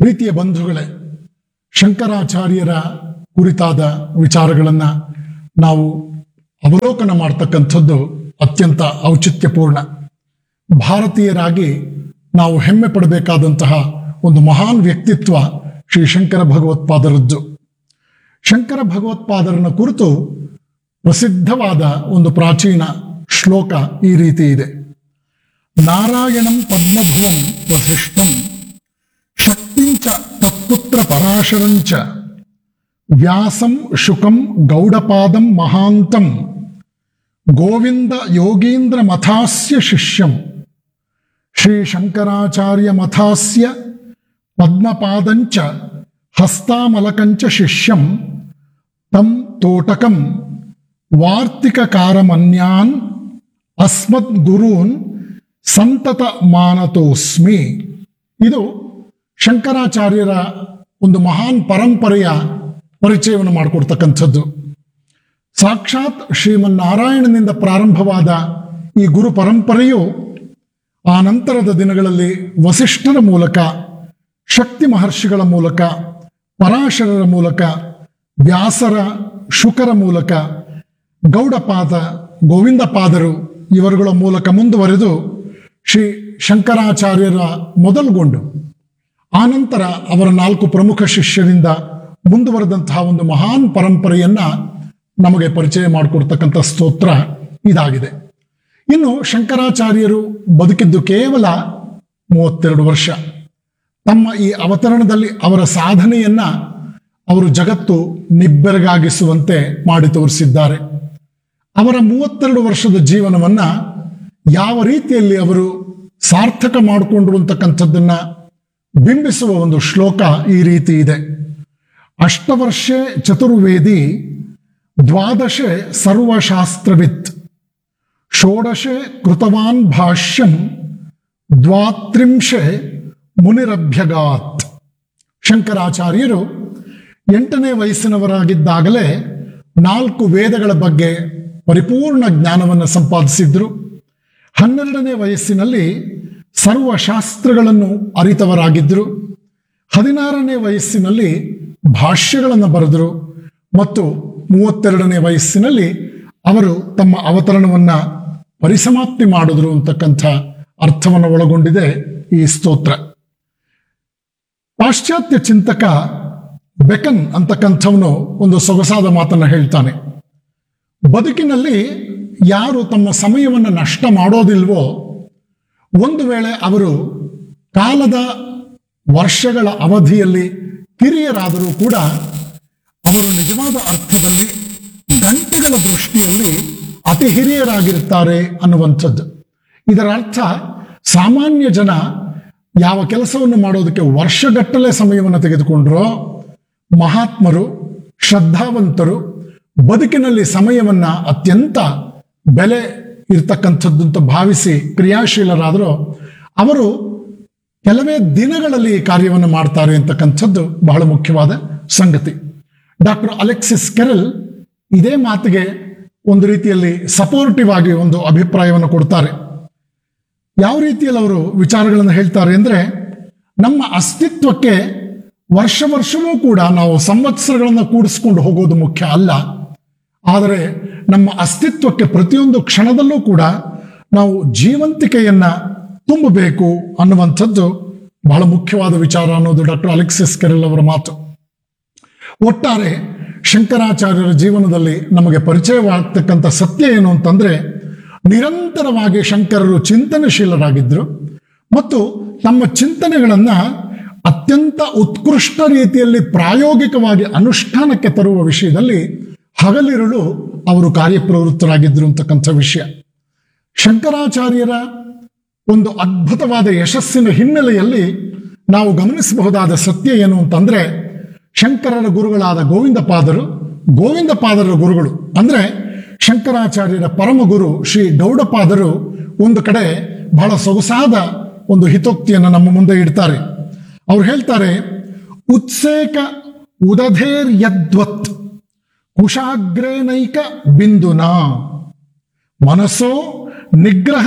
ಪ್ರೀತಿಯ ಬಂಧುಗಳೇ ಶಂಕರಾಚಾರ್ಯರ ಕುರಿತಾದ ವಿಚಾರಗಳನ್ನು ನಾವು ಅವಲೋಕನ ಮಾಡ್ತಕ್ಕಂಥದ್ದು ಅತ್ಯಂತ ಔಚಿತ್ಯಪೂರ್ಣ ಭಾರತೀಯರಾಗಿ ನಾವು ಹೆಮ್ಮೆ ಪಡಬೇಕಾದಂತಹ ಒಂದು ಮಹಾನ್ ವ್ಯಕ್ತಿತ್ವ ಶ್ರೀ ಶಂಕರ ಭಗವತ್ಪಾದರದ್ದು ಶಂಕರ ಭಗವತ್ಪಾದರನ ಕುರಿತು ಪ್ರಸಿದ್ಧವಾದ ಒಂದು ಪ್ರಾಚೀನ ಶ್ಲೋಕ ಈ ರೀತಿ ಇದೆ ನಾರಾಯಣಂ ಪದ್ಮಭೂಂ ವಸಿಷ್ಠಂ ಶಕ್ತಿಂಚ ತತ್ಪುತ್ರ ಪರಾಶರಂಚ ವ್ಯಾಸಂ ಶುಕಂ ಗೌಡಪಾದಂ ಮಹಾಂತಂ ಗೋವಿಂದ ಯೋಗೀಂದ್ರ ಮಥಾಸ್ಯ ಶಿಷ್ಯಂ ಶ್ರೀ ಶಂಕರಾಚಾರ್ಯ ಮಥಾಸ್ಯ ಪದ್ಮಪಾದಂಚ ಹಸ್ತಾಮಲಕಂಚ ಶಿಷ್ಯಂ ತಂ ತೋಟಕಂ ವಾರ್ತಿಕಕಾರಮನ್ಯಾನ್ ಅಸ್ಮದ್ ಗುರೂನ್ ಸಂತತ ಮಾನತೋಸ್ಮಿ ಇದು ಶಂಕರಾಚಾರ್ಯರ ಒಂದು ಮಹಾನ್ ಪರಂಪರೆಯ ಪರಿಚಯವನ್ನು ಮಾಡಿಕೊಡ್ತಕ್ಕಂಥದ್ದು ಸಾಕ್ಷಾತ್ ಶ್ರೀಮನ್ನಾರಾಯಣನಿಂದ ಪ್ರಾರಂಭವಾದ ಈ ಗುರು ಪರಂಪರೆಯು ಆ ನಂತರದ ದಿನಗಳಲ್ಲಿ ವಸಿಷ್ಠರ ಮೂಲಕ ಶಕ್ತಿ ಮಹರ್ಷಿಗಳ ಮೂಲಕ ಪರಾಶರರ ಮೂಲಕ ವ್ಯಾಸರ ಶುಕರ ಮೂಲಕ ಗೌಡಪಾದ ಗೋವಿಂದಪಾದರು ಇವರುಗಳ ಮೂಲಕ ಮುಂದುವರೆದು ಶ್ರೀ ಶಂಕರಾಚಾರ್ಯರ ಮೊದಲುಗೊಂಡು ಆನಂತರ ಅವರ ನಾಲ್ಕು ಪ್ರಮುಖ ಶಿಷ್ಯರಿಂದ ಮುಂದುವರೆದಂತಹ ಒಂದು ಮಹಾನ್ ಪರಂಪರೆಯನ್ನ ನಮಗೆ ಪರಿಚಯ ಮಾಡಿಕೊಡ್ತಕ್ಕಂಥ ಸ್ತೋತ್ರ ಇದಾಗಿದೆ ಇನ್ನು ಶಂಕರಾಚಾರ್ಯರು ಬದುಕಿದ್ದು ಕೇವಲ ಮೂವತ್ತೆರಡು ವರ್ಷ ತಮ್ಮ ಈ ಅವತರಣದಲ್ಲಿ ಅವರ ಸಾಧನೆಯನ್ನ ಅವರು ಜಗತ್ತು ನಿಬ್ಬೆರಗಾಗಿಸುವಂತೆ ಮಾಡಿ ತೋರಿಸಿದ್ದಾರೆ ಅವರ ಮೂವತ್ತೆರಡು ವರ್ಷದ ಜೀವನವನ್ನ ಯಾವ ರೀತಿಯಲ್ಲಿ ಅವರು ಸಾರ್ಥಕ ಮಾಡಿಕೊಂಡ್ರು ಅಂತಕ್ಕಂಥದ್ದನ್ನ ಬಿಂಬಿಸುವ ಒಂದು ಶ್ಲೋಕ ಈ ರೀತಿ ಇದೆ ಅಷ್ಟವರ್ಷೆ ಚತುರ್ವೇದಿ ದ್ವಾದಶೆ ಸರ್ವಶಾಸ್ತ್ರವಿತ್ ಷೋಡಶೆ ಕೃತವಾನ್ ಭಾಷ್ಯಂ ದ್ವಾತ್ರಿಂಶೆ ಮುನಿರಭ್ಯಗಾತ್ ಶಂಕರಾಚಾರ್ಯರು ಎಂಟನೇ ವಯಸ್ಸಿನವರಾಗಿದ್ದಾಗಲೇ ನಾಲ್ಕು ವೇದಗಳ ಬಗ್ಗೆ ಪರಿಪೂರ್ಣ ಜ್ಞಾನವನ್ನು ಸಂಪಾದಿಸಿದ್ರು ಹನ್ನೆರಡನೇ ವಯಸ್ಸಿನಲ್ಲಿ ಸರ್ವಶಾಸ್ತ್ರಗಳನ್ನು ಅರಿತವರಾಗಿದ್ದರು ಹದಿನಾರನೇ ವಯಸ್ಸಿನಲ್ಲಿ ಭಾಷ್ಯಗಳನ್ನು ಬರೆದರು ಮತ್ತು ಮೂವತ್ತೆರಡನೇ ವಯಸ್ಸಿನಲ್ಲಿ ಅವರು ತಮ್ಮ ಅವತರಣವನ್ನ ಪರಿಸಮಾಪ್ತಿ ಮಾಡಿದ್ರು ಅಂತಕ್ಕಂಥ ಅರ್ಥವನ್ನು ಒಳಗೊಂಡಿದೆ ಈ ಸ್ತೋತ್ರ ಪಾಶ್ಚಾತ್ಯ ಚಿಂತಕ ಬೆಕನ್ ಅಂತಕ್ಕಂಥವನು ಒಂದು ಸೊಗಸಾದ ಮಾತನ್ನು ಹೇಳ್ತಾನೆ ಬದುಕಿನಲ್ಲಿ ಯಾರು ತಮ್ಮ ಸಮಯವನ್ನು ನಷ್ಟ ಮಾಡೋದಿಲ್ವೋ ಒಂದು ವೇಳೆ ಅವರು ಕಾಲದ ವರ್ಷಗಳ ಅವಧಿಯಲ್ಲಿ ಕಿರಿಯರಾದರೂ ಕೂಡ ಅವರು ನಿಜವಾದ ಅರ್ಥದಲ್ಲಿ ಗಂಟೆಗಳ ದೃಷ್ಟಿಯಲ್ಲಿ ಅತಿ ಹಿರಿಯರಾಗಿರ್ತಾರೆ ಅನ್ನುವಂಥದ್ದು ಇದರ ಅರ್ಥ ಸಾಮಾನ್ಯ ಜನ ಯಾವ ಕೆಲಸವನ್ನು ಮಾಡೋದಕ್ಕೆ ವರ್ಷಗಟ್ಟಲೆ ಸಮಯವನ್ನು ತೆಗೆದುಕೊಂಡ್ರೋ ಮಹಾತ್ಮರು ಶ್ರದ್ಧಾವಂತರು ಬದುಕಿನಲ್ಲಿ ಸಮಯವನ್ನ ಅತ್ಯಂತ ಬೆಲೆ ಇರ್ತಕ್ಕಂಥದ್ದು ಅಂತ ಭಾವಿಸಿ ಕ್ರಿಯಾಶೀಲರಾದರೂ ಅವರು ಕೆಲವೇ ದಿನಗಳಲ್ಲಿ ಈ ಕಾರ್ಯವನ್ನು ಮಾಡ್ತಾರೆ ಅಂತಕ್ಕಂಥದ್ದು ಬಹಳ ಮುಖ್ಯವಾದ ಸಂಗತಿ ಡಾಕ್ಟರ್ ಅಲೆಕ್ಸಿಸ್ ಕೆರಲ್ ಇದೇ ಮಾತಿಗೆ ಒಂದು ರೀತಿಯಲ್ಲಿ ಸಪೋರ್ಟಿವ್ ಆಗಿ ಒಂದು ಅಭಿಪ್ರಾಯವನ್ನು ಕೊಡ್ತಾರೆ ಯಾವ ರೀತಿಯಲ್ಲಿ ಅವರು ವಿಚಾರಗಳನ್ನು ಹೇಳ್ತಾರೆ ಅಂದರೆ ನಮ್ಮ ಅಸ್ತಿತ್ವಕ್ಕೆ ವರ್ಷ ವರ್ಷವೂ ಕೂಡ ನಾವು ಸಂವತ್ಸರಗಳನ್ನು ಕೂಡಿಸ್ಕೊಂಡು ಹೋಗೋದು ಮುಖ್ಯ ಅಲ್ಲ ಆದರೆ ನಮ್ಮ ಅಸ್ತಿತ್ವಕ್ಕೆ ಪ್ರತಿಯೊಂದು ಕ್ಷಣದಲ್ಲೂ ಕೂಡ ನಾವು ಜೀವಂತಿಕೆಯನ್ನ ತುಂಬಬೇಕು ಅನ್ನುವಂಥದ್ದು ಬಹಳ ಮುಖ್ಯವಾದ ವಿಚಾರ ಅನ್ನೋದು ಡಾಕ್ಟರ್ ಅಲೆಕ್ಸಿಸ್ ಕೆರೆಲ್ ಅವರ ಮಾತು ಒಟ್ಟಾರೆ ಶಂಕರಾಚಾರ್ಯರ ಜೀವನದಲ್ಲಿ ನಮಗೆ ಪರಿಚಯವಾಗ್ತಕ್ಕಂಥ ಸತ್ಯ ಏನು ಅಂತಂದ್ರೆ ನಿರಂತರವಾಗಿ ಶಂಕರರು ಚಿಂತನಶೀಲರಾಗಿದ್ದರು ಮತ್ತು ತಮ್ಮ ಚಿಂತನೆಗಳನ್ನ ಅತ್ಯಂತ ಉತ್ಕೃಷ್ಟ ರೀತಿಯಲ್ಲಿ ಪ್ರಾಯೋಗಿಕವಾಗಿ ಅನುಷ್ಠಾನಕ್ಕೆ ತರುವ ವಿಷಯದಲ್ಲಿ ಹಗಲಿರುಳು ಅವರು ಕಾರ್ಯಪ್ರವೃತ್ತರಾಗಿದ್ದರು ಅಂತಕ್ಕಂಥ ವಿಷಯ ಶಂಕರಾಚಾರ್ಯರ ಒಂದು ಅದ್ಭುತವಾದ ಯಶಸ್ಸಿನ ಹಿನ್ನೆಲೆಯಲ್ಲಿ ನಾವು ಗಮನಿಸಬಹುದಾದ ಸತ್ಯ ಏನು ಅಂತಂದ್ರೆ ಶಂಕರರ ಗುರುಗಳಾದ ಗೋವಿಂದಪಾದರು ಗೋವಿಂದಪಾದರ ಗುರುಗಳು ಅಂದ್ರೆ ಶಂಕರಾಚಾರ್ಯರ ಪರಮ ಗುರು ಶ್ರೀ ಗೌಡಪಾದರು ಒಂದು ಕಡೆ ಬಹಳ ಸೊಗಸಾದ ಒಂದು ಹಿತೋಕ್ತಿಯನ್ನು ನಮ್ಮ ಮುಂದೆ ಇಡ್ತಾರೆ ಅವ್ರು ಹೇಳ್ತಾರೆ ಉತ್ಸೇಕ ಉದಧೇರ್ ಯದ್ವತ್ ಕುಶಾಗ್ರೇನೈಕ ಬಿಂದುನಾ ಮನಸ್ಸೋ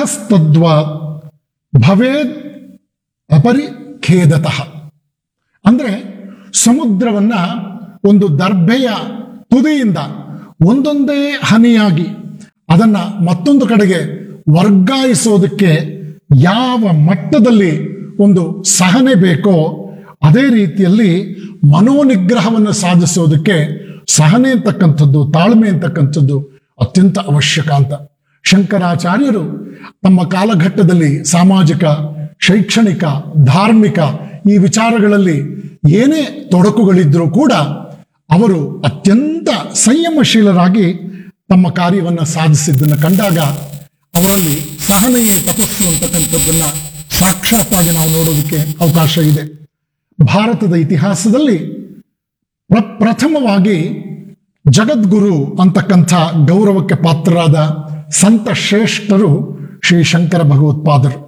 ನಿಗ್ರಹಸ್ತದ್ವಾ ಭವೇದ್ ಅಪರಿಖೇದತಃ ಅಂದ್ರೆ ಅಂದ್ರೆ ಸಮುದ್ರವನ್ನ ಒಂದು ದರ್ಭೆಯ ತುದಿಯಿಂದ ಒಂದೊಂದೇ ಹನಿಯಾಗಿ ಅದನ್ನ ಮತ್ತೊಂದು ಕಡೆಗೆ ವರ್ಗಾಯಿಸೋದಕ್ಕೆ ಯಾವ ಮಟ್ಟದಲ್ಲಿ ಒಂದು ಸಹನೆ ಬೇಕೋ ಅದೇ ರೀತಿಯಲ್ಲಿ ಮನೋನಿಗ್ರಹವನ್ನು ಸಾಧಿಸೋದಕ್ಕೆ ಸಹನೆ ಅಂತಕ್ಕಂಥದ್ದು ತಾಳ್ಮೆ ಅಂತಕ್ಕಂಥದ್ದು ಅತ್ಯಂತ ಅವಶ್ಯಕ ಅಂತ ಶಂಕರಾಚಾರ್ಯರು ತಮ್ಮ ಕಾಲಘಟ್ಟದಲ್ಲಿ ಸಾಮಾಜಿಕ ಶೈಕ್ಷಣಿಕ ಧಾರ್ಮಿಕ ಈ ವಿಚಾರಗಳಲ್ಲಿ ಏನೇ ತೊಡಕುಗಳಿದ್ರೂ ಕೂಡ ಅವರು ಅತ್ಯಂತ ಸಂಯಮಶೀಲರಾಗಿ ತಮ್ಮ ಕಾರ್ಯವನ್ನು ಸಾಧಿಸಿದ್ದನ್ನು ಕಂಡಾಗ ಅವರಲ್ಲಿ ಸಹನೆಯೇ ತಪಸ್ಸು ಅಂತಕ್ಕಂಥದ್ದನ್ನ ಸಾಕ್ಷಾತ್ತಾಗಿ ನಾವು ನೋಡೋದಕ್ಕೆ ಅವಕಾಶ ಇದೆ ಭಾರತದ ಇತಿಹಾಸದಲ್ಲಿ ಪ್ರ- ಪ್ರಥಮವಾಗಿ ಜಗದ್ಗುರು ಅಂತಕ್ಕಂಥ ಗೌರವಕ್ಕೆ ಪಾತ್ರರಾದ ಸಂತ ಶ್ರೇಷ್ಠರು ಶ್ರೀ ಶಂಕರ ಭಗವತ್ಪಾದರು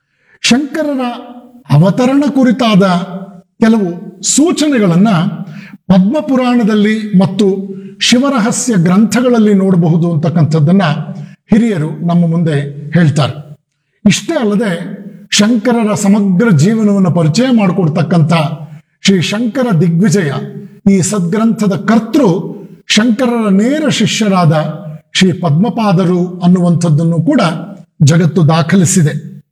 ಶಂಕರರ ಅವತರಣ ಕುರಿತಾದ ಕೆಲವು ಸೂಚನೆಗಳನ್ನ ಪದ್ಮಪುರಾಣದಲ್ಲಿ ಮತ್ತು ಶಿವರಹಸ್ಯ ಗ್ರಂಥಗಳಲ್ಲಿ ನೋಡಬಹುದು ಅಂತಕ್ಕಂಥದ್ದನ್ನ ಹಿರಿಯರು ನಮ್ಮ ಮುಂದೆ ಹೇಳ್ತಾರೆ ಇಷ್ಟೇ ಅಲ್ಲದೆ ಶಂಕರರ ಸಮಗ್ರ ಜೀವನವನ್ನು ಪರಿಚಯ ಮಾಡಿಕೊಡ್ತಕ್ಕಂಥ ಶ್ರೀ ಶಂಕರ ದಿಗ್ವಿಜಯ ಈ ಸದ್ಗ್ರಂಥದ ಕರ್ತೃ ಶಂಕರರ ನೇರ ಶಿಷ್ಯರಾದ ಶ್ರೀ ಪದ್ಮಪಾದರು ಅನ್ನುವಂಥದ್ದನ್ನು ಕೂಡ ಜಗತ್ತು ದಾಖಲಿಸಿದೆ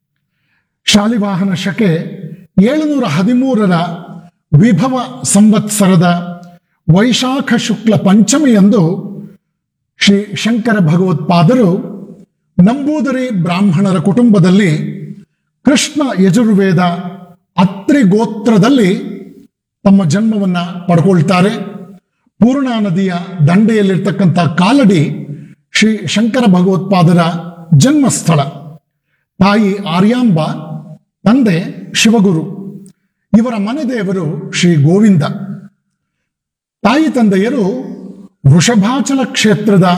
ಶಾಲಿವಾಹನ ಶಕೆ ಏಳುನೂರ ಹದಿಮೂರರ ವಿಭವ ಸಂವತ್ಸರದ ವೈಶಾಖ ಶುಕ್ಲ ಪಂಚಮಿಯಂದು ಶ್ರೀ ಶಂಕರ ಭಗವತ್ಪಾದರು ನಂಬೂದರಿ ಬ್ರಾಹ್ಮಣರ ಕುಟುಂಬದಲ್ಲಿ ಕೃಷ್ಣ ಯಜುರ್ವೇದ ಅತ್ರಿ ಗೋತ್ರದಲ್ಲಿ ತಮ್ಮ ಜನ್ಮವನ್ನ ಪಡ್ಕೊಳ್ತಾರೆ ಪೂರ್ಣಾ ನದಿಯ ದಂಡೆಯಲ್ಲಿರ್ತಕ್ಕಂಥ ಕಾಲಡಿ ಶ್ರೀ ಶಂಕರ ಭಗವತ್ಪಾದರ ಜನ್ಮಸ್ಥಳ ತಾಯಿ ಆರ್ಯಾಂಬ ತಂದೆ ಶಿವಗುರು ಇವರ ಮನೆ ದೇವರು ಶ್ರೀ ಗೋವಿಂದ ತಾಯಿ ತಂದೆಯರು ವೃಷಭಾಚಲ ಕ್ಷೇತ್ರದ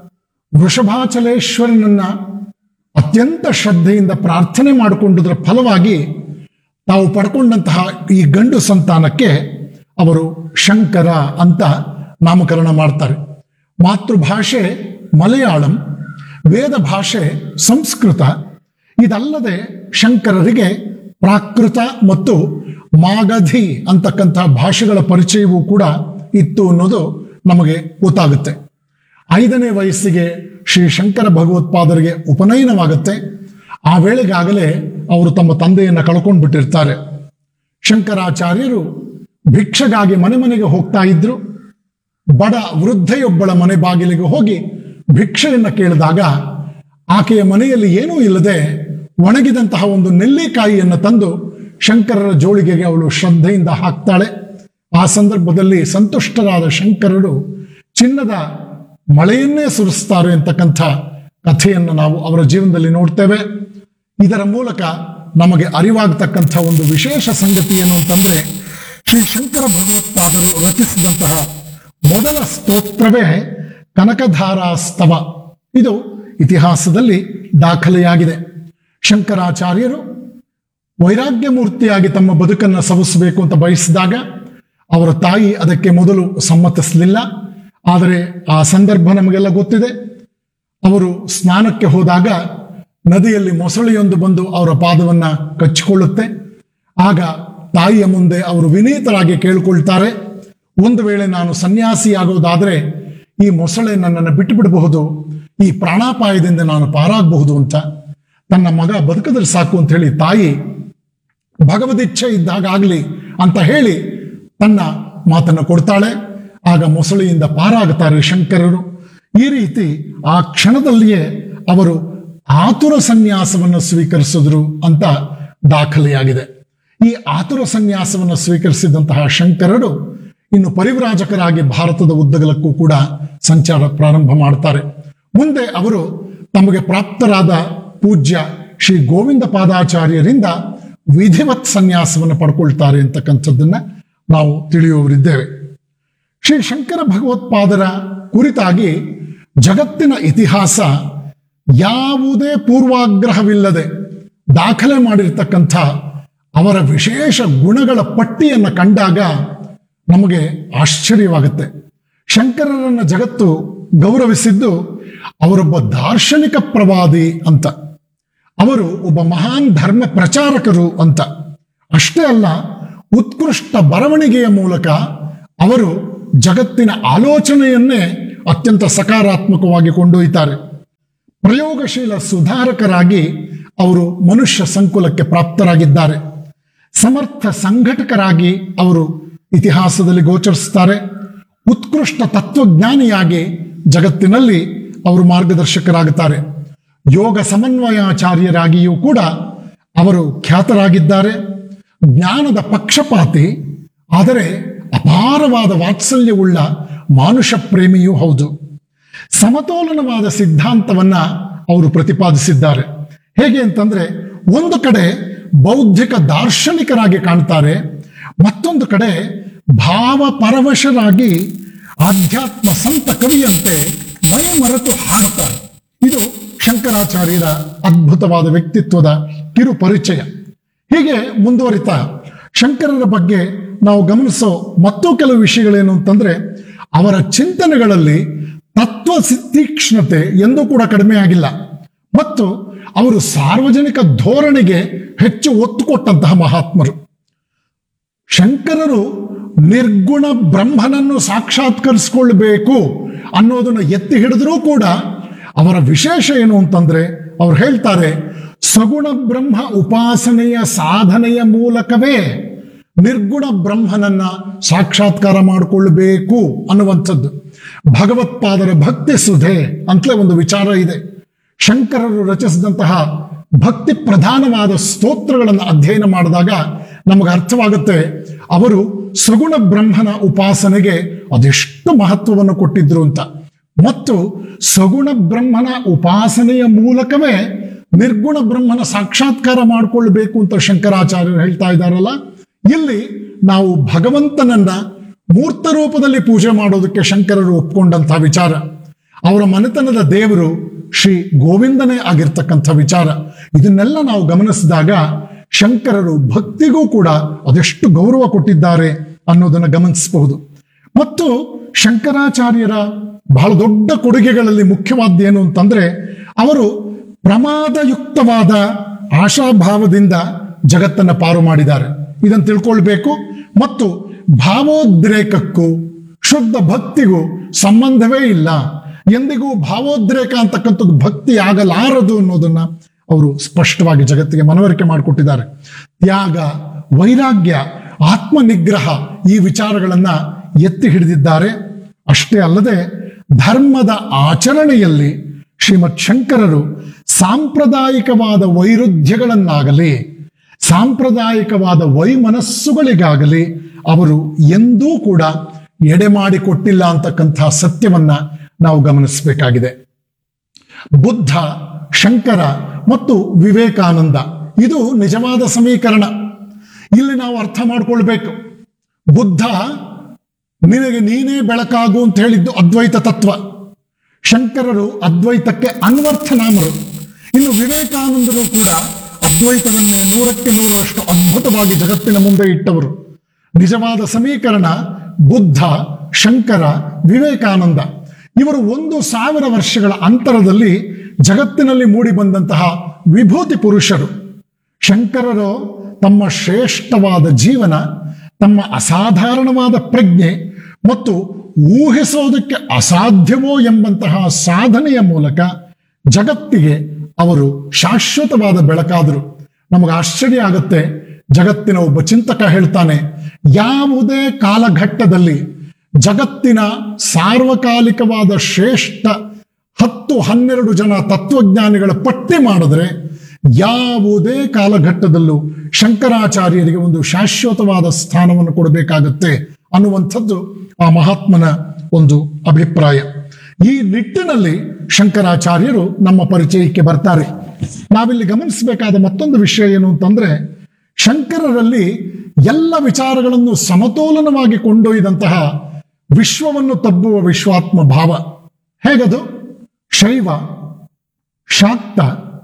ವೃಷಭಾಚಲೇಶ್ವರನನ್ನ ಅತ್ಯಂತ ಶ್ರದ್ಧೆಯಿಂದ ಪ್ರಾರ್ಥನೆ ಮಾಡಿಕೊಂಡುದರ ಫಲವಾಗಿ ತಾವು ಪಡ್ಕೊಂಡಂತಹ ಈ ಗಂಡು ಸಂತಾನಕ್ಕೆ ಅವರು ಶಂಕರ ಅಂತ ನಾಮಕರಣ ಮಾಡ್ತಾರೆ ಮಾತೃಭಾಷೆ ಮಲಯಾಳಂ ವೇದ ಭಾಷೆ ಸಂಸ್ಕೃತ ಇದಲ್ಲದೆ ಶಂಕರರಿಗೆ ಪ್ರಾಕೃತ ಮತ್ತು ಮಾಗಧಿ ಅಂತಕ್ಕಂಥ ಭಾಷೆಗಳ ಪರಿಚಯವೂ ಕೂಡ ಇತ್ತು ಅನ್ನೋದು ನಮಗೆ ಗೊತ್ತಾಗುತ್ತೆ ಐದನೇ ವಯಸ್ಸಿಗೆ ಶ್ರೀ ಶಂಕರ ಭಗವತ್ಪಾದರಿಗೆ ಉಪನಯನವಾಗುತ್ತೆ ಆ ವೇಳೆಗಾಗಲೇ ಅವರು ತಮ್ಮ ತಂದೆಯನ್ನು ಕಳ್ಕೊಂಡು ಬಿಟ್ಟಿರ್ತಾರೆ ಶಂಕರಾಚಾರ್ಯರು ಭಿಕ್ಷೆಗಾಗಿ ಮನೆ ಮನೆಗೆ ಹೋಗ್ತಾ ಇದ್ರು ಬಡ ವೃದ್ಧೆಯೊಬ್ಬಳ ಮನೆ ಬಾಗಿಲಿಗೆ ಹೋಗಿ ಭಿಕ್ಷೆಯನ್ನು ಕೇಳಿದಾಗ ಆಕೆಯ ಮನೆಯಲ್ಲಿ ಏನೂ ಇಲ್ಲದೆ ಒಣಗಿದಂತಹ ಒಂದು ನೆಲ್ಲಿಕಾಯಿಯನ್ನು ತಂದು ಶಂಕರರ ಜೋಳಿಗೆಗೆ ಅವಳು ಶ್ರದ್ಧೆಯಿಂದ ಹಾಕ್ತಾಳೆ ಆ ಸಂದರ್ಭದಲ್ಲಿ ಸಂತುಷ್ಟರಾದ ಶಂಕರರು ಚಿನ್ನದ ಮಳೆಯನ್ನೇ ಸುರಿಸ್ತಾರೆ ಅಂತಕ್ಕಂಥ ಕಥೆಯನ್ನು ನಾವು ಅವರ ಜೀವನದಲ್ಲಿ ನೋಡ್ತೇವೆ ಇದರ ಮೂಲಕ ನಮಗೆ ಅರಿವಾಗತಕ್ಕಂಥ ಒಂದು ವಿಶೇಷ ಸಂಗತಿ ಏನು ಅಂತಂದ್ರೆ ಶ್ರೀ ಶಂಕರ ಭಗವತ್ಪಾದರು ರಚಿಸಿದಂತಹ ಮೊದಲ ಸ್ತೋತ್ರವೇ ಕನಕಧಾರಾಸ್ತವ ಇದು ಇತಿಹಾಸದಲ್ಲಿ ದಾಖಲೆಯಾಗಿದೆ ಶಂಕರಾಚಾರ್ಯರು ವೈರಾಗ್ಯ ಮೂರ್ತಿಯಾಗಿ ತಮ್ಮ ಬದುಕನ್ನು ಸವಿಸಬೇಕು ಅಂತ ಬಯಸಿದಾಗ ಅವರ ತಾಯಿ ಅದಕ್ಕೆ ಮೊದಲು ಸಮ್ಮತಿಸಲಿಲ್ಲ ಆದರೆ ಆ ಸಂದರ್ಭ ನಮಗೆಲ್ಲ ಗೊತ್ತಿದೆ ಅವರು ಸ್ನಾನಕ್ಕೆ ಹೋದಾಗ ನದಿಯಲ್ಲಿ ಮೊಸಳೆಯೊಂದು ಬಂದು ಅವರ ಪಾದವನ್ನ ಕಚ್ಚಿಕೊಳ್ಳುತ್ತೆ ಆಗ ತಾಯಿಯ ಮುಂದೆ ಅವರು ವಿನೀತರಾಗಿ ಕೇಳಿಕೊಳ್ತಾರೆ ಒಂದು ವೇಳೆ ನಾನು ಸನ್ಯಾಸಿಯಾಗೋದಾದ್ರೆ ಈ ಮೊಸಳೆ ನನ್ನನ್ನು ಬಿಟ್ಟು ಬಿಡಬಹುದು ಈ ಪ್ರಾಣಾಪಾಯದಿಂದ ನಾನು ಪಾರಾಗಬಹುದು ಅಂತ ತನ್ನ ಮಗ ಬದುಕಿದ್ರೆ ಸಾಕು ಅಂತ ಹೇಳಿ ತಾಯಿ ಭಗವದಿಚ್ಛೆ ಇದ್ದಾಗಲಿ ಅಂತ ಹೇಳಿ ತನ್ನ ಮಾತನ್ನು ಕೊಡ್ತಾಳೆ ಆಗ ಮೊಸಳೆಯಿಂದ ಪಾರಾಗುತ್ತಾರೆ ಶಂಕರರು ಈ ರೀತಿ ಆ ಕ್ಷಣದಲ್ಲಿಯೇ ಅವರು ಆತುರ ಸನ್ಯಾಸವನ್ನು ಸ್ವೀಕರಿಸಿದ್ರು ಅಂತ ದಾಖಲೆಯಾಗಿದೆ ಈ ಆತುರ ಸನ್ಯಾಸವನ್ನು ಸ್ವೀಕರಿಸಿದಂತಹ ಶಂಕರರು ಇನ್ನು ಪರಿವ್ರಾಜಕರಾಗಿ ಭಾರತದ ಉದ್ದಗಲಕ್ಕೂ ಕೂಡ ಸಂಚಾರ ಪ್ರಾರಂಭ ಮಾಡ್ತಾರೆ ಮುಂದೆ ಅವರು ತಮಗೆ ಪ್ರಾಪ್ತರಾದ ಪೂಜ್ಯ ಶ್ರೀ ಗೋವಿಂದ ಪಾದಾಚಾರ್ಯರಿಂದ ವಿಧಿವತ್ ಸನ್ಯಾಸವನ್ನು ಪಡ್ಕೊಳ್ತಾರೆ ಅಂತಕ್ಕಂಥದ್ದನ್ನ ನಾವು ತಿಳಿಯುವವರಿದ್ದೇವೆ ಶ್ರೀ ಶಂಕರ ಭಗವತ್ಪಾದರ ಕುರಿತಾಗಿ ಜಗತ್ತಿನ ಇತಿಹಾಸ ಯಾವುದೇ ಪೂರ್ವಾಗ್ರಹವಿಲ್ಲದೆ ದಾಖಲೆ ಮಾಡಿರ್ತಕ್ಕಂಥ ಅವರ ವಿಶೇಷ ಗುಣಗಳ ಪಟ್ಟಿಯನ್ನು ಕಂಡಾಗ ನಮಗೆ ಆಶ್ಚರ್ಯವಾಗುತ್ತೆ ಶಂಕರರನ್ನ ಜಗತ್ತು ಗೌರವಿಸಿದ್ದು ಅವರೊಬ್ಬ ದಾರ್ಶನಿಕ ಪ್ರವಾದಿ ಅಂತ ಅವರು ಒಬ್ಬ ಮಹಾನ್ ಧರ್ಮ ಪ್ರಚಾರಕರು ಅಂತ ಅಷ್ಟೇ ಅಲ್ಲ ಉತ್ಕೃಷ್ಟ ಬರವಣಿಗೆಯ ಮೂಲಕ ಅವರು ಜಗತ್ತಿನ ಆಲೋಚನೆಯನ್ನೇ ಅತ್ಯಂತ ಸಕಾರಾತ್ಮಕವಾಗಿ ಕೊಂಡೊಯ್ತಾರೆ ಪ್ರಯೋಗಶೀಲ ಸುಧಾರಕರಾಗಿ ಅವರು ಮನುಷ್ಯ ಸಂಕುಲಕ್ಕೆ ಪ್ರಾಪ್ತರಾಗಿದ್ದಾರೆ ಸಮರ್ಥ ಸಂಘಟಕರಾಗಿ ಅವರು ಇತಿಹಾಸದಲ್ಲಿ ಗೋಚರಿಸುತ್ತಾರೆ ಉತ್ಕೃಷ್ಟ ತತ್ವಜ್ಞಾನಿಯಾಗಿ ಜಗತ್ತಿನಲ್ಲಿ ಅವರು ಮಾರ್ಗದರ್ಶಕರಾಗುತ್ತಾರೆ ಯೋಗ ಸಮನ್ವಯಾಚಾರ್ಯರಾಗಿಯೂ ಕೂಡ ಅವರು ಖ್ಯಾತರಾಗಿದ್ದಾರೆ ಜ್ಞಾನದ ಪಕ್ಷಪಾತಿ ಆದರೆ ಅಪಾರವಾದ ವಾತ್ಸಲ್ಯವುಳ್ಳ ಮಾನುಷ ಪ್ರೇಮಿಯೂ ಹೌದು ಸಮತೋಲನವಾದ ಸಿದ್ಧಾಂತವನ್ನ ಅವರು ಪ್ರತಿಪಾದಿಸಿದ್ದಾರೆ ಹೇಗೆ ಅಂತಂದ್ರೆ ಒಂದು ಕಡೆ ಬೌದ್ಧಿಕ ದಾರ್ಶನಿಕರಾಗಿ ಕಾಣ್ತಾರೆ ಮತ್ತೊಂದು ಕಡೆ ಭಾವ ಪರವಶರಾಗಿ ಆಧ್ಯಾತ್ಮ ಸಂತ ಕವಿಯಂತೆ ಮೈ ಮರೆತು ಹಾಡ್ತಾರೆ ಇದು ಶಂಕರಾಚಾರ್ಯರ ಅದ್ಭುತವಾದ ವ್ಯಕ್ತಿತ್ವದ ಕಿರು ಪರಿಚಯ ಹೀಗೆ ಮುಂದುವರಿತಾ ಶಂಕರರ ಬಗ್ಗೆ ನಾವು ಗಮನಿಸೋ ಮತ್ತೂ ಕೆಲವು ವಿಷಯಗಳೇನು ಅಂತಂದ್ರೆ ಅವರ ಚಿಂತನೆಗಳಲ್ಲಿ ತತ್ವ ತೀಕ್ಷ್ಣತೆ ಎಂದೂ ಕೂಡ ಕಡಿಮೆ ಆಗಿಲ್ಲ ಮತ್ತು ಅವರು ಸಾರ್ವಜನಿಕ ಧೋರಣೆಗೆ ಹೆಚ್ಚು ಒತ್ತು ಕೊಟ್ಟಂತಹ ಮಹಾತ್ಮರು ಶಂಕರರು ನಿರ್ಗುಣ ಬ್ರಹ್ಮನನ್ನು ಸಾಕ್ಷಾತ್ಕರಿಸಿಕೊಳ್ಬೇಕು ಅನ್ನೋದನ್ನು ಎತ್ತಿ ಹಿಡಿದ್ರೂ ಕೂಡ ಅವರ ವಿಶೇಷ ಏನು ಅಂತಂದ್ರೆ ಅವ್ರು ಹೇಳ್ತಾರೆ ಸಗುಣ ಬ್ರಹ್ಮ ಉಪಾಸನೆಯ ಸಾಧನೆಯ ಮೂಲಕವೇ ನಿರ್ಗುಣ ಬ್ರಹ್ಮನನ್ನ ಸಾಕ್ಷಾತ್ಕಾರ ಮಾಡಿಕೊಳ್ಬೇಕು ಅನ್ನುವಂಥದ್ದು ಭಗವತ್ಪಾದರ ಭಕ್ತಿ ಸುಧೆ ಅಂತಲೇ ಒಂದು ವಿಚಾರ ಇದೆ ಶಂಕರರು ರಚಿಸಿದಂತಹ ಭಕ್ತಿ ಪ್ರಧಾನವಾದ ಸ್ತೋತ್ರಗಳನ್ನು ಅಧ್ಯಯನ ಮಾಡಿದಾಗ ನಮಗೆ ಅರ್ಥವಾಗುತ್ತೆ ಅವರು ಸಗುಣ ಬ್ರಹ್ಮನ ಉಪಾಸನೆಗೆ ಅದೆಷ್ಟು ಮಹತ್ವವನ್ನು ಕೊಟ್ಟಿದ್ರು ಅಂತ ಮತ್ತು ಸಗುಣ ಬ್ರಹ್ಮನ ಉಪಾಸನೆಯ ಮೂಲಕವೇ ನಿರ್ಗುಣ ಬ್ರಹ್ಮನ ಸಾಕ್ಷಾತ್ಕಾರ ಮಾಡಿಕೊಳ್ಬೇಕು ಅಂತ ಶಂಕರಾಚಾರ್ಯರು ಹೇಳ್ತಾ ಇದ್ದಾರಲ್ಲ ಇಲ್ಲಿ ನಾವು ಭಗವಂತನನ್ನ ಮೂರ್ತ ರೂಪದಲ್ಲಿ ಪೂಜೆ ಮಾಡೋದಕ್ಕೆ ಶಂಕರರು ಒಪ್ಕೊಂಡಂತಹ ವಿಚಾರ ಅವರ ಮನೆತನದ ದೇವರು ಶ್ರೀ ಗೋವಿಂದನೇ ಆಗಿರ್ತಕ್ಕಂಥ ವಿಚಾರ ಇದನ್ನೆಲ್ಲ ನಾವು ಗಮನಿಸಿದಾಗ ಶಂಕರರು ಭಕ್ತಿಗೂ ಕೂಡ ಅದೆಷ್ಟು ಗೌರವ ಕೊಟ್ಟಿದ್ದಾರೆ ಅನ್ನೋದನ್ನು ಗಮನಿಸಬಹುದು ಮತ್ತು ಶಂಕರಾಚಾರ್ಯರ ಬಹಳ ದೊಡ್ಡ ಕೊಡುಗೆಗಳಲ್ಲಿ ಮುಖ್ಯವಾದ ಏನು ಅಂತಂದ್ರೆ ಅವರು ಪ್ರಮಾದಯುಕ್ತವಾದ ಆಶಾಭಾವದಿಂದ ಜಗತ್ತನ್ನು ಪಾರು ಮಾಡಿದ್ದಾರೆ ಇದನ್ನು ತಿಳ್ಕೊಳ್ಬೇಕು ಮತ್ತು ಭಾವೋದ್ರೇಕಕ್ಕೂ ಶುದ್ಧ ಭಕ್ತಿಗೂ ಸಂಬಂಧವೇ ಇಲ್ಲ ಎಂದಿಗೂ ಭಾವೋದ್ರೇಕ ಅಂತಕ್ಕಂಥದ್ದು ಭಕ್ತಿ ಆಗಲಾರದು ಅನ್ನೋದನ್ನ ಅವರು ಸ್ಪಷ್ಟವಾಗಿ ಜಗತ್ತಿಗೆ ಮನವರಿಕೆ ಮಾಡಿಕೊಟ್ಟಿದ್ದಾರೆ ತ್ಯಾಗ ವೈರಾಗ್ಯ ಆತ್ಮ ನಿಗ್ರಹ ಈ ವಿಚಾರಗಳನ್ನ ಎತ್ತಿ ಹಿಡಿದಿದ್ದಾರೆ ಅಷ್ಟೇ ಅಲ್ಲದೆ ಧರ್ಮದ ಆಚರಣೆಯಲ್ಲಿ ಶ್ರೀಮತ್ ಶಂಕರರು ಸಾಂಪ್ರದಾಯಿಕವಾದ ವೈರುಧ್ಯಗಳನ್ನಾಗಲಿ ಸಾಂಪ್ರದಾಯಿಕವಾದ ವೈಮನಸ್ಸುಗಳಿಗಾಗಲಿ ಅವರು ಎಂದೂ ಕೂಡ ಎಡೆ ಮಾಡಿಕೊಟ್ಟಿಲ್ಲ ಅಂತಕ್ಕಂಥ ಸತ್ಯವನ್ನ ನಾವು ಗಮನಿಸಬೇಕಾಗಿದೆ ಬುದ್ಧ ಶಂಕರ ಮತ್ತು ವಿವೇಕಾನಂದ ಇದು ನಿಜವಾದ ಸಮೀಕರಣ ಇಲ್ಲಿ ನಾವು ಅರ್ಥ ಮಾಡ್ಕೊಳ್ಬೇಕು ಬುದ್ಧ ನಿನಗೆ ನೀನೇ ಬೆಳಕಾಗು ಅಂತ ಹೇಳಿದ್ದು ಅದ್ವೈತ ತತ್ವ ಶಂಕರರು ಅದ್ವೈತಕ್ಕೆ ಅನ್ವರ್ಥನಾಮರು ಇನ್ನು ವಿವೇಕಾನಂದರು ಕೂಡ ಅದ್ವೈತವನ್ನೇ ನೂರಕ್ಕೆ ನೂರರಷ್ಟು ಅದ್ಭುತವಾಗಿ ಜಗತ್ತಿನ ಮುಂದೆ ಇಟ್ಟವರು ನಿಜವಾದ ಸಮೀಕರಣ ಬುದ್ಧ ಶಂಕರ ವಿವೇಕಾನಂದ ಇವರು ಒಂದು ಸಾವಿರ ವರ್ಷಗಳ ಅಂತರದಲ್ಲಿ ಜಗತ್ತಿನಲ್ಲಿ ಮೂಡಿ ಬಂದಂತಹ ವಿಭೂತಿ ಪುರುಷರು ಶಂಕರರು ತಮ್ಮ ಶ್ರೇಷ್ಠವಾದ ಜೀವನ ತಮ್ಮ ಅಸಾಧಾರಣವಾದ ಪ್ರಜ್ಞೆ ಮತ್ತು ಊಹಿಸೋದಕ್ಕೆ ಅಸಾಧ್ಯವೋ ಎಂಬಂತಹ ಸಾಧನೆಯ ಮೂಲಕ ಜಗತ್ತಿಗೆ ಅವರು ಶಾಶ್ವತವಾದ ಬೆಳಕಾದರು ನಮಗೆ ಆಶ್ಚರ್ಯ ಆಗುತ್ತೆ ಜಗತ್ತಿನ ಒಬ್ಬ ಚಿಂತಕ ಹೇಳ್ತಾನೆ ಯಾವುದೇ ಕಾಲಘಟ್ಟದಲ್ಲಿ ಜಗತ್ತಿನ ಸಾರ್ವಕಾಲಿಕವಾದ ಶ್ರೇಷ್ಠ ಹತ್ತು ಹನ್ನೆರಡು ಜನ ತತ್ವಜ್ಞಾನಿಗಳ ಪಟ್ಟಿ ಮಾಡಿದ್ರೆ ಯಾವುದೇ ಕಾಲಘಟ್ಟದಲ್ಲೂ ಶಂಕರಾಚಾರ್ಯರಿಗೆ ಒಂದು ಶಾಶ್ವತವಾದ ಸ್ಥಾನವನ್ನು ಕೊಡಬೇಕಾಗತ್ತೆ ಅನ್ನುವಂಥದ್ದು ಆ ಮಹಾತ್ಮನ ಒಂದು ಅಭಿಪ್ರಾಯ ಈ ನಿಟ್ಟಿನಲ್ಲಿ ಶಂಕರಾಚಾರ್ಯರು ನಮ್ಮ ಪರಿಚಯಕ್ಕೆ ಬರ್ತಾರೆ ನಾವಿಲ್ಲಿ ಗಮನಿಸಬೇಕಾದ ಮತ್ತೊಂದು ವಿಷಯ ಏನು ಅಂತಂದ್ರೆ ಶಂಕರರಲ್ಲಿ ಎಲ್ಲ ವಿಚಾರಗಳನ್ನು ಸಮತೋಲನವಾಗಿ ಕೊಂಡೊಯ್ದಂತಹ ವಿಶ್ವವನ್ನು ತಬ್ಬುವ ವಿಶ್ವಾತ್ಮ ಭಾವ ಹೇಗದು ಶೈವ ಶಾಕ್ತ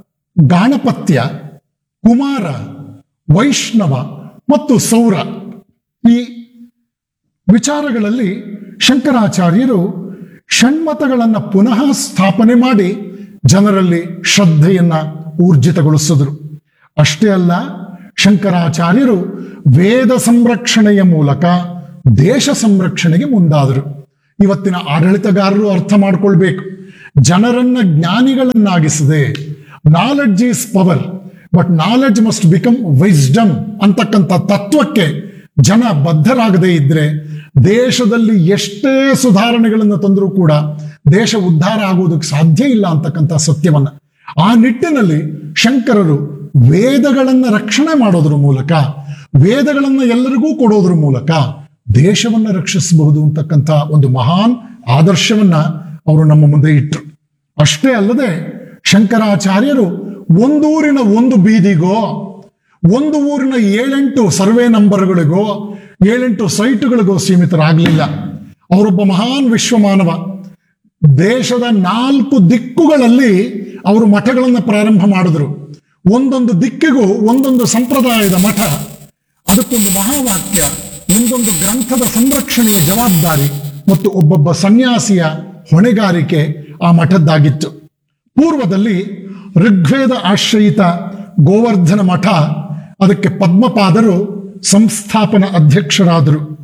ಗಾಣಪತ್ಯ ಕುಮಾರ ವೈಷ್ಣವ ಮತ್ತು ಸೌರ ಈ ವಿಚಾರಗಳಲ್ಲಿ ಶಂಕರಾಚಾರ್ಯರು ಷಣ್ಮತಗಳನ್ನು ಪುನಃ ಸ್ಥಾಪನೆ ಮಾಡಿ ಜನರಲ್ಲಿ ಶ್ರದ್ಧೆಯನ್ನ ಊರ್ಜಿತಗೊಳಿಸಿದ್ರು ಅಷ್ಟೇ ಅಲ್ಲ ಶಂಕರಾಚಾರ್ಯರು ವೇದ ಸಂರಕ್ಷಣೆಯ ಮೂಲಕ ದೇಶ ಸಂರಕ್ಷಣೆಗೆ ಮುಂದಾದರು ಇವತ್ತಿನ ಆಡಳಿತಗಾರರು ಅರ್ಥ ಮಾಡ್ಕೊಳ್ಬೇಕು ಜನರನ್ನ ಜ್ಞಾನಿಗಳನ್ನಾಗಿಸದೆ knowledge is power but knowledge must become wisdom ಅಂತಕ್ಕಂಥ ತತ್ವಕ್ಕೆ ಜನ ಬದ್ಧರಾಗದೇ ಇದ್ರೆ ದೇಶದಲ್ಲಿ ಎಷ್ಟೇ ಸುಧಾರಣೆಗಳನ್ನು ತಂದರೂ ಕೂಡ ದೇಶ ಉದ್ಧಾರ ಆಗುವುದಕ್ಕೆ ಸಾಧ್ಯ ಇಲ್ಲ ಅಂತಕ್ಕಂಥ ಸತ್ಯವನ್ನ ಆ ನಿಟ್ಟಿನಲ್ಲಿ ಶಂಕರರು ವೇದಗಳನ್ನ ರಕ್ಷಣೆ ಮಾಡೋದ್ರ ಮೂಲಕ ವೇದಗಳನ್ನ ಎಲ್ಲರಿಗೂ ಕೊಡೋದ್ರ ಮೂಲಕ ದೇಶವನ್ನ ರಕ್ಷಿಸಬಹುದು ಅಂತಕ್ಕಂಥ ಒಂದು ಮಹಾನ್ ಆದರ್ಶವನ್ನ ಅವರು ನಮ್ಮ ಮುಂದೆ ಇಟ್ಟರು ಅಷ್ಟೇ ಅಲ್ಲದೆ ಶಂಕರಾಚಾರ್ಯರು ಒಂದೂರಿನ ಒಂದು ಬೀದಿಗೋ ಒಂದು ಊರಿನ ಏಳೆಂಟು ಸರ್ವೆ ನಂಬರ್ಗಳಿಗೋ ಏಳೆಂಟು ಸೈಟುಗಳಿಗೋ ಸೀಮಿತರಾಗಲಿಲ್ಲ ಅವರೊಬ್ಬ ಮಹಾನ್ ವಿಶ್ವಮಾನವ ದೇಶದ ನಾಲ್ಕು ದಿಕ್ಕುಗಳಲ್ಲಿ ಅವರು ಮಠಗಳನ್ನು ಪ್ರಾರಂಭ ಮಾಡಿದ್ರು ಒಂದೊಂದು ದಿಕ್ಕಿಗೂ ಒಂದೊಂದು ಸಂಪ್ರದಾಯದ ಮಠ ಅದಕ್ಕೊಂದು ಮಹಾವಾಕ್ಯ ಒಂದೊಂದು ಗ್ರಂಥದ ಸಂರಕ್ಷಣೆಯ ಜವಾಬ್ದಾರಿ ಮತ್ತು ಒಬ್ಬೊಬ್ಬ ಸನ್ಯಾಸಿಯ ಹೊಣೆಗಾರಿಕೆ ಆ ಮಠದ್ದಾಗಿತ್ತು ಪೂರ್ವದಲ್ಲಿ ಋಗ್ವೇದ ಆಶ್ರಯಿತ ಗೋವರ್ಧನ ಮಠ ಅದಕ್ಕೆ ಪದ್ಮಪಾದರು ಸಂಸ್ಥಾಪನ ಅಧ್ಯಕ್ಷರಾದರು